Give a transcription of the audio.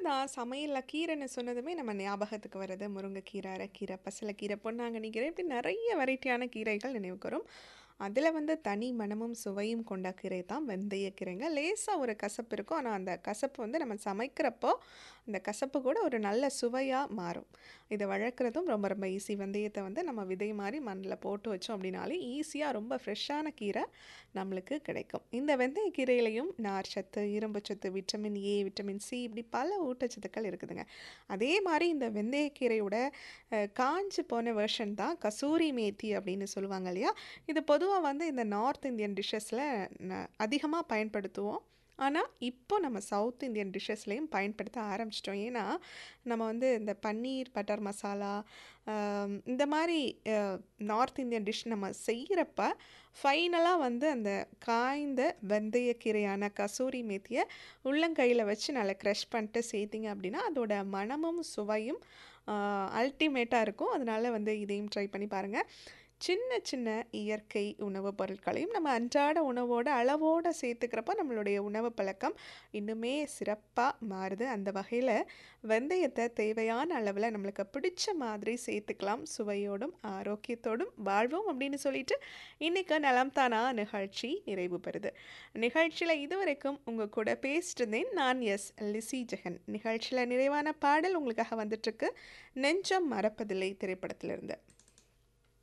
நான் சமையல்ல கீரைன்னு சொன்னதுமே நம்ம ஞாபகத்துக்கு வர்றது முருங்கைக்கீரை, அரைக்கீரை, பசலைக்கீரை, பொன்னாங்கண்ணி கீரை இப்படி நெறைய வெரைட்டியான கீரைகள் நினைவுக்கு வரும். அதில வந்து தனி மணமும், சுவையும் கொண்ட கீரை தான் வெந்தயக்கீரைங்க. லேசா ஒரு கசப்பு இருக்கும். ஆனா அந்த கசப்பு வந்து நம்ம சமைக்கிறப்போ, அந்த கசப்பு கூட ஒரு நல்ல சுவையா மாறும். இத வளர்க்குறதும் ரொம்ப ரொம்ப ஈஸி. வெந்தயத்த வந்து நம்ம விதை மாரி மண்ணுல போட்டு வச்சோம் அப்படின்னாலே, ஈஸியா ரொம்ப ஃப்ரெஷ்ஷான கீரை நம்மளுக்கு கிடைக்கும். இந்த வெந்தயக்கீரையிலயும் நார்ச்சத்து, இரும்புச்சத்து, விட்டமின் ஏ, விட்டமின் சி இப்படி பல ஊட்டச்சத்துக்கள் இருக்குதுங்க. அதே மாரி இந்த வெந்தயக்கீரையோட அ காஞ்சு போன வெர்ஷன் தான் கசூரி மேத்தி அப்படின்னு சொல்லுவாங்க இல்லையா? இது பொதுவா வந்து இந்த நார்த் இந்தியன் டிஷ்ஷஸ்ல ந அதிகமா பயன்படுத்துவோம். ஆனா, இப்போ நம்ம சவுத் இந்தியன் டிஷ்ஷஸ்லயும் பயன்படுத்த ஆரம்பிச்சுட்டோம். ஏன்னா, நம்ம வந்து இந்த பன்னீர் பட்டர் மசாலா, அ இந்த மாரி அ நார்த் இந்தியன் டிஷ் நம்ம செய்றப்ப, ஃபைனலா வந்து அந்த காய்ந்த வெந்தயக்கீரையான கசூரி மேத்திய உள்ளங்கையில வச்சு நல்லா க்ரஷ் பண்ணிட்டு சேர்த்தீங்க அப்படின்னா, அதோட மணமும், சுவையும் அ அல்டிமேட்டா இருக்கும். அதனால வந்து இதையும் ட்ரை பண்ணி பாருங்க. சின்ன சின்ன இயற்கை உணவு பொருட்களையும் நம்ம அன்றாட உணவோட அளவோட சேர்த்துக்கிறப்போ, நம்மளுடைய உணவு பழக்கம் இன்னுமே சிறப்பா மாறுது. அந்த வகையில வெந்தயத்த தேவையான அளவுல நம்மளுக்கு பிடிச்ச மாதிரி சேர்த்துக்கலாம். சுவையோடும், ஆரோக்கியத்தோடும் வாழ்வோம் அப்படின்னு சொல்லிட்டு, இன்னைக்கு நலம் தானா நிகழ்ச்சி நிறைவு பெறுது. நிகழ்ச்சியில இதுவரைக்கும் உங்க கூட பேசிட்டு இருந்தேன். நான் எஸ். லிஸி ஜெகன். நிகழ்ச்சியில நிறைவான பாடல் உங்களுக்காக வந்துட்டுருக்கு. நெஞ்சம் மறப்பதில்லை திரைப்படத்திலிருந்து.